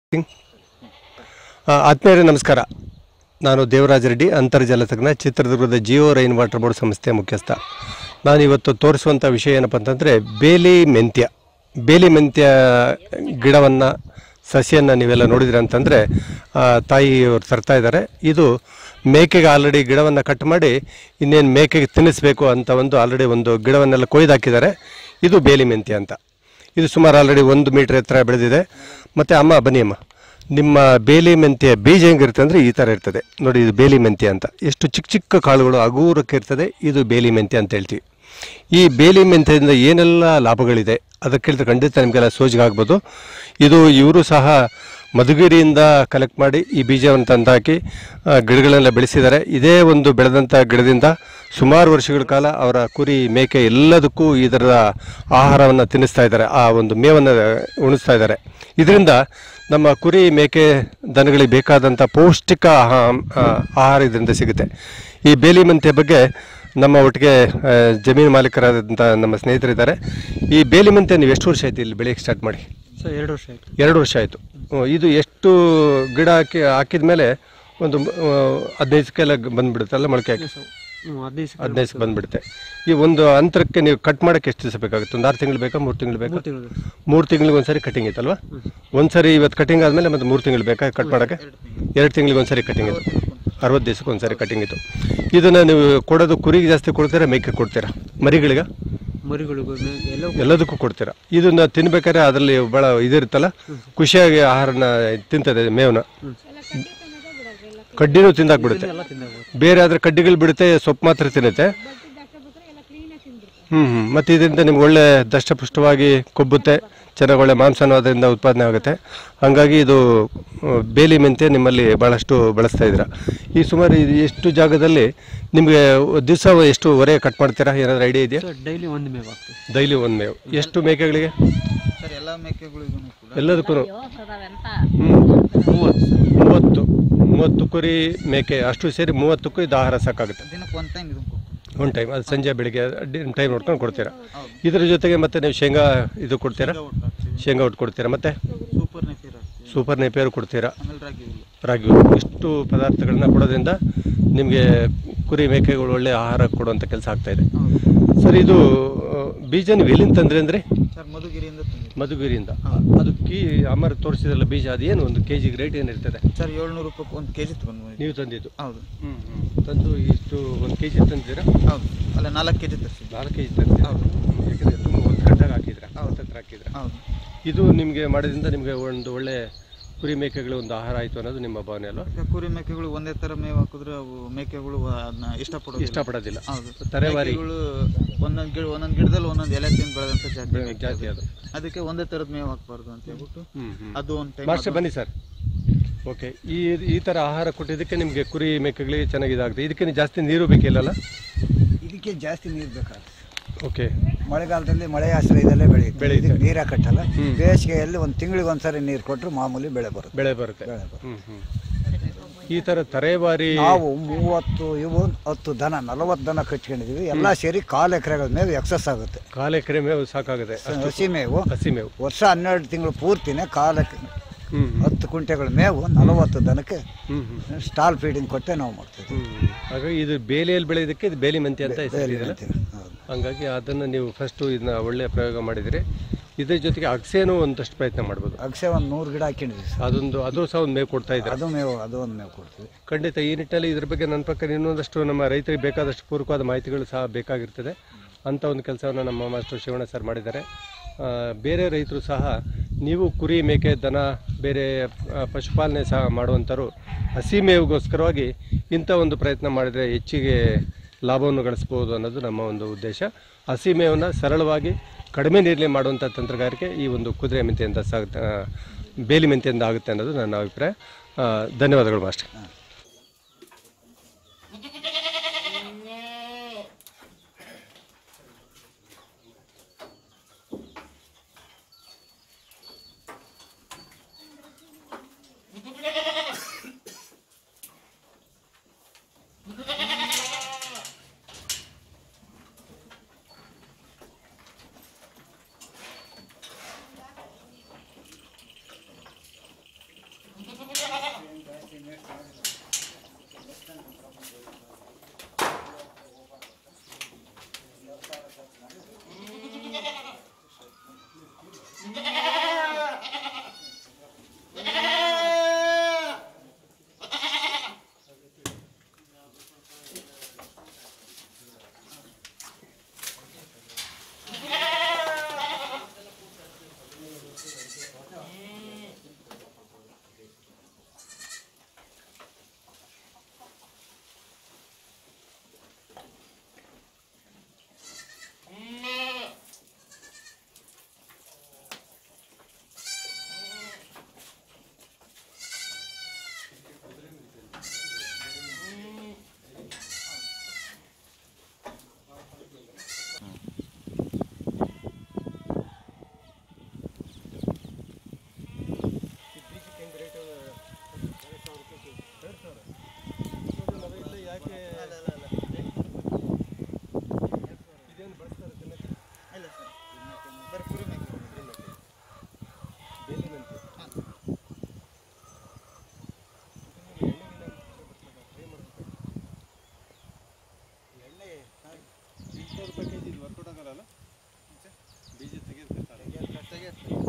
ಆ, ಆತ್ಮೀಯರೇ ನಮಸ್ಕಾರ ನಾನು ದೇವರಾಜ ರೆಡ್ಡಿ ಅಂತರ್ಜಲ ತಜ್ಞ ಚಿತ್ರದುರ್ಗದ ಜಿಯೋ ರೈನ್ ವಾಟರ್ ಬೋರ್ಡ್ ಸಂಸ್ಥೆಯ ಮುಖ್ಯಸ್ಥ ನಾನು ಇವತ್ತು ತೋರಿಸುವಂಥ ವಿಷಯ ಏನಪ್ಪ ಅಂತಂದರೆ ಬೇಲಿ ಮೆಂತ್ಯ ಬೇಲಿ ಮೆಂತ್ಯ ಗಿಡವನ್ನು ಸಸಿಯನ್ನು ನೀವೆಲ್ಲ ನೋಡಿದ್ರಿ ಅಂತಂದರೆ ತಾಯಿಯವರು ತರ್ತಾ ಇದ್ದಾರೆ ಇದು ಮೇಕೆಗೆ ಆಲ್ರೆಡಿ ಗಿಡವನ್ನು ಕಟ್ ಮಾಡಿ ಇನ್ನೇನು ಮೇಕೆಗೆ ತಿನ್ನಿಸ್ಬೇಕು ಅಂತ ಒಂದು ಆಲ್ರೆಡಿ ಒಂದು ಗಿಡವನ್ನೆಲ್ಲ ಕೊಯ್ದು ಹಾಕಿದ್ದಾರೆ ಇದು ಬೇಲಿ ಮೆಂತ್ಯ ಅಂತ ಇದು ಸುಮಾರು ಆಲ್ರೆಡಿ ಒಂದು ಮೀಟರ್ ಎತ್ತರ ಬೆಳೆದಿದೆ ಮತ್ತು ಅಮ್ಮ ಬನ್ನಿ ಅಮ್ಮ ನಿಮ್ಮ ಬೇಲಿ ಮೆಂತ್ಯ ಬೀಜ ಹೆಂಗಿರುತ್ತೆ ಅಂದರೆ ಈ ಥರ ಇರ್ತದೆ ನೋಡಿ ಇದು ಬೇಲಿ ಮೆಂತ್ಯ ಅಂತ ಎಷ್ಟು ಚಿಕ್ಕ ಚಿಕ್ಕ ಕಾಳುಗಳು ಹಗೂರಕ್ಕೆ ಇರ್ತದೆ ಇದು ಬೇಲಿ ಮೆಂತ್ಯ ಅಂತ ಹೇಳ್ತೀವಿ ಈ ಬೇಲಿ ಮೆಂತ್ಯದಿಂದ ಏನೆಲ್ಲ ಲಾಭಗಳಿದೆ ಅದಕ್ಕೆ ಹೇಳಿದ್ರೆ ಖಂಡಿತ ನಿಮಗೆಲ್ಲ ಸೋಜಿಗೆ ಆಗ್ಬೋದು ಇದು ಇವರು ಸಹ ಮಧುಗಿರಿಯಿಂದ ಕಲೆಕ್ಟ್ ಮಾಡಿ ಈ ಬೀಜವನ್ನು ತಂದಾಕಿ ಆ, ಗಿಡಗಳನ್ನೆಲ್ಲ ಬೆಳೆಸಿದ್ದಾರೆ ಇದೇ ಒಂದು ಬೆಳೆದಂಥ ಗಿಡದಿಂದ ಸುಮಾರು ವರ್ಷಗಳ ಕಾಲ ಅವರ ಕುರಿ ಮೇಕೆ ಎಲ್ಲದಕ್ಕೂ ಇದರ ಆಹಾರವನ್ನು ತಿನ್ನಿಸ್ತಾ ಇದ್ದಾರೆ ಆ ಒಂದು ಮೇವನ್ನು ಉಣಿಸ್ತಾ ಇದ್ದಾರೆ ಇದರಿಂದ ನಮ್ಮ ಕುರಿ ಮೇಕೆ ದನಗಳಿಗೆ ಬೇಕಾದಂಥ ಪೌಷ್ಟಿಕ ಆಹಾ- ಆ, ಆಹಾರ ಇದರಿಂದ ಸಿಗುತ್ತೆ ಈ ಬೇಲಿ ಮೆಂತ್ಯ ಬಗ್ಗೆ ನಮ್ಮ ಒಟ್ಟಿಗೆ ಆ, ಜಮೀನು ಮಾಲೀಕರಾದಂಥ ನಮ್ಮ ಸ್ನೇಹಿತರಿದ್ದಾರೆ ಈ ಬೇಲಿ ಮೆಂತ್ಯ ನೀವು ಎಷ್ಟು ವರ್ಷ ಆಯ್ತು ಇಲ್ಲಿ ಬೆಳೆಯಕ್ಕೆ ಸ್ಟಾರ್ಟ್ ಮಾಡಿ ಸರ್ ಎರಡು ವರ್ಷ ಆಯಿತು ಎರಡು ವರ್ಷ ಆಯಿತು ಇದು ಎಷ್ಟು ಗಿಡ ಹಾಕಿ ಹಾಕಿದ ಮೇಲೆ ಒಂದು ಆ, ಹದಿನೈದು ದಿವಸಕ್ಕೆಲ್ಲ ಬಂದುಬಿಡುತ್ತಲ್ಲ ಮೊಳಕೆ ಹಾಕಿ ಹ್ಞೂ ಹದಿನೈದು ಸಲ ಹದಿನೈದು ದಿವಸ ಬಂದುಬಿಡುತ್ತೆ ಈ ಒಂದು ಅಂತರಕ್ಕೆ ನೀವು ಕಟ್ ಮಾಡೋಕ್ಕೆ ಎಷ್ಟು ದಿವಸ ಬೇಕಾಗುತ್ತೆ ಒಂದು ಆರು ತಿಂಗಳು ಬೇಕಾ ಮೂರು ತಿಂಗಳು ಬೇಕಾ ತಿಂಗಳು ಮೂರು ತಿಂಗಳಿಗೆ ಒಂದ್ಸರಿ ಕಟಿಂಗ್ ಇತ್ತಲ್ವಾ ಒಂದ್ಸರಿ ಇವತ್ತು ಕಟಿಂಗ್ ಆದಮೇಲೆ ಮತ್ತೆ ಮೂರು ತಿಂಗಳು ಬೇಕಾ ಕಟ್ ಮಾಡೋಕ್ಕೆ ಎರಡು ತಿಂಗಳಿಗೆ ಒಂದ್ಸರಿ ಕಟಿಂಗ್ ಇತ್ತು ಅರವತ್ತು ದಿವಸಕ್ಕೆ ಒಂದ್ಸರಿ ಕಟಿಂಗ್ ಇತ್ತು ಇದನ್ನು ನೀವು ಕೊಡೋದು ಕುರಿಗೆ ಜಾಸ್ತಿ ಕೊಡ್ತೀರಾ ಮೇಕೆ ಕೊಡ್ತೀರಾ ಮರಿಗಳಿಗೆ ಮರಿಗಳಿಗೂ ಮೇ- ಎಲ್ಲ ಎಲ್ಲದಕ್ಕೂ ಕೊಡ್ತೀರಾ ಇದನ್ನ ತಿನ್ಬೇಕಾದ್ರೆ ಅದರಲ್ಲಿ ಭಾಳ ಇದಿರುತ್ತಲ್ಲ ಖುಷಿಯಾಗಿ ಆಹಾರನ ತಿಂತದೆ ಮೇವನ್ನ ಕಡ್ಡಿನೂ ತಿಂದಾಕ್ಬಿಡುತ್ತೆ ಎಲ್ಲ ತಿಂದಾಗ್ಬೋದು ಬೇರೆ ಆದ್ರೆ ಕಡ್ಡಿಗಳು ಬಿಡುತ್ತೆ ಸೊಪ್ಪು ಮಾತ್ರ ತಿನ್ನುತ್ತೆ ಹ್ಮ್ ಹ್ಮ್ ಮತ್ತೆ ಇದರಿಂದ ನಿಮ್ಗೆ ಒಳ್ಳೆ ದಷ್ಟಪುಷ್ಟವಾಗಿ ಕೊಬ್ಬುತ್ತೆ ಚೆನ್ನಾಗಿ ಒಳ್ಳೆ ಮಾಂಸನೂ ಅದರಿಂದ ಉತ್ಪಾದನೆ ಆಗುತ್ತೆ ಹಾಗಾಗಿ ಇದು ಆ, ಬೇಲಿ ಮೆಂತ್ಯ ನಿಮ್ಮಲ್ಲಿ ಭಾಳಷ್ಟು ಬಳಸ್ತಾ ಇದ್ದೀರಾ ಈ ಸುಮಾರು ಇದು ಎಷ್ಟು ಜಾಗದಲ್ಲಿ ನಿಮಗೆ ದಿವಸ ಎಷ್ಟು ಹೊರೆ ಕಟ್ ಮಾಡ್ತೀರಾ ಏನಾದರೂ ಐಡಿಯಾ ಇದೆಯಾ ಸರ್ ಡೈಲಿ ಒಂದು ಮೇವು ಆಗ್ತದೆ ಡೈಲಿ ಒಂದು ಮೇವು ಎಷ್ಟು ಮೇಕೆಗಳಿಗೆ ಸರ್ ಎಲ್ಲ ಮೇಕೆಗಳಿಗೂ ಕೂಡ ಎಲ್ಲದಕ್ಕೂ ಮೂವತ್ತು ಸರ್ ಮೂವತ್ತು ಮೂವತ್ತು ಕುರಿ ಮೇಕೆ ಅಷ್ಟು ಸೇರಿ ಮೂವತ್ತಕ್ಕೂ ಇದು ಆಹಾರ ಸಾಕಾಗುತ್ತೆ ದಿನಕ್ಕೆ ಒನ್ ಟೈಮ್ ಇದನ್ನು ಒನ್ ಟೈಮ್ ಅದು ಸಂಜೆ ಬೆಳಿಗ್ಗೆ ಟೈಮ್ ನೋಡ್ಕೊಂಡು ಕೊಡ್ತೀರಾ ಇದ್ರ ಜೊತೆಗೆ ಮತ್ತೆ ನೀವು ಶೇಂಗಾ ಇದು ಕೊಡ್ತೀರಾ ಶೇಂಗಾ ಒಟ್ಟು ಕೊಡ್ತೀರಾ ಮತ್ತೆ ಸೂಪರ್ ನೆಫೀರ್ ಹಾಕ್ತೀವಿ ಸೂಪರ್ ನೇಪಿಯರು ಕೊಡ್ತೀರಾ ಆಮೇಲೆ ರಾಗಿ ಹುಲ್ಲು ರಾಗಿ ಹುಲ್ಲು. ಇಷ್ಟು ಪದಾರ್ಥಗಳನ್ನ ಕೊಡೋದ್ರಿಂದ ನಿಮಗೆ ಕುರಿ ಮೇಕೆಗಳು ಒಳ್ಳೆ ಆಹಾರ ಕೊಡುವಂಥ ಕೆಲಸ ಆಗ್ತಾ ಇದೆ ಹೌದು ಸರ್ ಇದು ಆ, ಬೀಜ ನೀವು ಎಲ್ಲಿಂದ ತಂದ್ರಿ ಅಂದರೆ ಸರ್ ಮಧುಗಿರಿಯಿಂದ ತಂದಿದ್ದು ಮಧುಗಿರಿಯಿಂದ ಅದು ಕೀ ಅಮರ್ ತೋರಿಸಿದ್ರಲ್ಲ ಬೀಜ ಅದೇನು ಒಂದು ಕೆ ಜಿಗೆ ರೇಟ್ ಏನಿರ್ತದೆ ಸರ್ ಏಳ್ನೂರು ರೂಪಾಯಿ ಒಂದು ಕೆ ಜಿ ತಗೊಂಡು ಬಂದಿದ್ದು. ನೀವು ತಂದಿದ್ದು ಹೌದು ತಂದು ಇಷ್ಟು ಒಂದು ಕೆ ಜಿ ತಂದಿದ್ದೀರಾ ಹೌದು ಅಲ್ಲ ನಾಲ್ಕು ಕೆ ಜಿ ತರಿಸಿದ್ದು ನಾಲ್ಕು ಕೆ ಜಿ ತಂದಿದ್ದೀರಾ ಹೌದು ಯಾಕಂದರೆ ತುಂಬ ಒತ್ತಡದಾಗ ಹಾಕಿದ್ರಾ ಹೌದು. ಹತ್ರ ಹಾಕಿದ್ರಾ ಹೌದು ಇದು ನಿಮಗೆ ಮಾಡೋದ್ರಿಂದ ನಿಮಗೆ ಒಂದು ಒಳ್ಳೆ ಕುರಿ ಮೇಕೆಗಳು ಒಂದು ಆಹಾರ ಆಯಿತು ಅನ್ನೋದು ನಿಮ್ಮ ಭಾವನೆ ಅಲ್ವಾ ಈಗ ಕುರಿ ಮೇಕೆಗಳು ಒಂದೇ ಥರ ಮೇವು ಹಾಕಿದ್ರೆ ಅವು ಮೇಕೆಗಳು ಅದನ್ನ ಇಷ್ಟಪಡೋದು ಇಷ್ಟಪಡೋದಿಲ್ಲ ಹೌದು ತಲೆವಾರಿ ಮೇಕೆಗಳು ಒಂದೊಂದು ಗಿಡ ಒಂದೊಂದು ಗಿಡದಲ್ಲಿ ಒಂದೊಂದು ಎಲೆ ತಿಂದು ಬೆಳೆದಂಥ ಜಾತಿ ಮೇಕೆ ಜಾತಿ ಅದು. ಅದು ಅದಕ್ಕೆ ಒಂದೇ ಥರದ ಮೇವು ಹಾಕ್ಬಾರ್ದು ಅಂತ ಹೇಳ್ಬಿಟ್ಟು ಹ್ಮ್ ಹ್ಮ್ ಅದು ಒಂದು ಟೈಮ್ ಮಾಸ್ಟರ್ ಬನ್ನಿ ಸರ್ ಓಕೆ ಈ ಈ ಥರ ಆಹಾರ ಕೊಟ್ಟಿದ್ದಕ್ಕೆ ನಿಮಗೆ ಕುರಿ ಮೇಕೆಗಳಿಗೆ ಚೆನ್ನಾಗಿ ಇದಾಗುತ್ತೆ ಇದಕ್ಕೆ ನೀವು ಜಾಸ್ತಿ ನೀರು ಬೇಕಿಲ್ಲಲ್ಲ ಇದಕ್ಕೆ ಜಾಸ್ತಿ ನೀರು ಬೇಕಾಗುತ್ತೆ ಓಕೆ ಮಳೆಗಾಲದಲ್ಲಿ ಮಳೆ ಆಶ್ರಯದಲ್ಲೇ ಬೆಳೆಯುತ್ತೆ ಬೆಳೆಯುತ್ತೆ. ಇದಕ್ಕೆ ನೀರು ಕಟ್ಟಲ್ಲ ಹ್ಮ್. ಬೇಸಿಗೆಯಲ್ಲಿ ಒಂದು ತಿಂಗಳಿಗೆ ಒಂದ್ಸರಿ ನೀರು ಕೊಟ್ಟರು ಮಾಮೂಲಿ ಬೆಳೆ ಬರುತ್ತೆ ಬೆಳೆ ಬರುತ್ತೆ ಬೆಳೆ ಬರುತ್ತೆ ಹ್ಮ್ ಹ್ಮ್ ಈ ಥರ ತರೇವಾರಿ ನಾವು ಮೂವತ್ತು ಇವು ಹತ್ತು ದನ ನಲವತ್ತು ದನ ಕಟ್ಕೊಂಡಿದೀವಿ ಎಲ್ಲ ಸೇರಿ ಕಾಲು ಎಕರೆಗಳ ಮೇವು ಎಕ್ಸಸ್ ಆಗುತ್ತೆ ಕಾಲು ಎಕರೆ ಮೇವು ಸಾಕಾಗುತ್ತೆ ಅಷ್ಟು ಹಸಿ ಮೇವು ಹಸಿ ಮೇವು ವರ್ಷ ಹನ್ನೆರಡು ತಿಂಗಳು ಪೂರ್ತಿನೇ ಕಾಲು ಎಕ- ಹ್ಮ್ ಹ್ಮ್ ಹತ್ತು ಕುಂಟೆಗಳ ಮೇವು ನಲವತ್ತು ದನಕ್ಕೆ ಹ್ಮ್ ಹ್ಮ್ ಸ್ಟಾಲ್ ಫೀಡಿಂಗ್ ಕೊಟ್ಟೆ ನಾವು ಮಾಡ್ತೀವಿ ಹ್ಮ್ ಹಾಗಾಗಿ ಇದು ಬೇಲಿಯಲ್ಲಿ ಬೆಳೆಯೋದಕ್ಕೆ ಇದು ಬೇಲಿ ಮೆಂತ್ಯ ಅಂತ ಬೇಲಿ ಹೆಸರಿದೆಯಲ್ಲ ಅಂತೀವಿ. ಹೌದು. ಹಂಗಾಗಿ ಅದನ್ನು ನೀವು ಫಸ್ಟು ಇದನ್ನ ಒಳ್ಳೆ ಪ್ರಯೋಗ ಮಾಡಿದಿರಿ ಇದ್ರ ಜೊತೆಗೆ ಅಗಸೆನೂ ಒಂದಷ್ಟು ಪ್ರಯತ್ನ ಮಾಡ್ಬೋದು ಅಗಸೆ ಒಂದು ನೂರು ಗಿಡ ಹಾಕೊಂಡಿದ್ವಿ ಸರ್ ಅದೊಂದು ಅದು ಸಹ ಒಂದು ಮೇವು ಕೊಡ್ತಾ ಇದ್ದಾರೆ ಅದು ಮೇವು ಅದು ಒಂದು ಮೇವು ಕೊಡ್ತೀವಿ ಖಂಡಿತ ಈ ನಿಟ್ಟಿನಲ್ಲಿ ಇದ್ರ ಬಗ್ಗೆ ನನ್ನ ಪ್ರಕಾರ ಇನ್ನೊಂದಷ್ಟು ನಮ್ಮ ರೈತರಿಗೆ ಬೇಕಾದಷ್ಟು ಪೂರಕವಾದ ಮಾಹಿತಿಗಳು ಸಹ ಬೇಕಾಗಿರ್ತದೆ ಅಂಥ ಒಂದು ಕೆಲಸವನ್ನು ನಮ್ಮ ಮಾಸ್ಟರ್ ಶಿವಣ್ಣ ಸರ್ ಮಾಡಿದ್ದಾರೆ ಆ, ಬೇರೆ ರೈತರು ಸಹ ನೀವು ಕುರಿ ಮೇಕೆ ದನ ಬೇರೆ ಆ, ಪಶುಪಾಲನೆ ಸಹ ಮಾಡುವಂಥವ್ರು ಹಸಿ ಮೇವಿಗೋಸ್ಕರವಾಗಿ ಇಂಥ ಒಂದು ಪ್ರಯತ್ನ ಮಾಡಿದರೆ ಹೆಚ್ಚಿಗೆ ಲಾಭವನ್ನು ಗಳಿಸ್ಬೋದು ಅನ್ನೋದು ನಮ್ಮ ಒಂದು ಉದ್ದೇಶ ಹಸಿ ಮೇವನ್ನು ಸರಳವಾಗಿ ಕಡಿಮೆ ನೀರಲ್ಲಿ ಮಾಡುವಂಥ ತಂತ್ರಗಾರಿಕೆ ಈ ಒಂದು ಕುದುರೆ ಮೆಂತೆಯಿಂದ ಸಾಗುತ್ತೆ ಆ, ಬೇಲಿ ಮೆಂತೆಯಿಂದ ಆಗುತ್ತೆ ಅನ್ನೋದು ನನ್ನ ಅಭಿಪ್ರಾಯ ಆ, ಧನ್ಯವಾದಗಳು ಮಾಸ್ಟರ್ ವರ್ಕೌಟ್ ಆಗಲ್ಲ ಬೀಜ ತೆಗೆಯೋದು ಕಷ್ಟ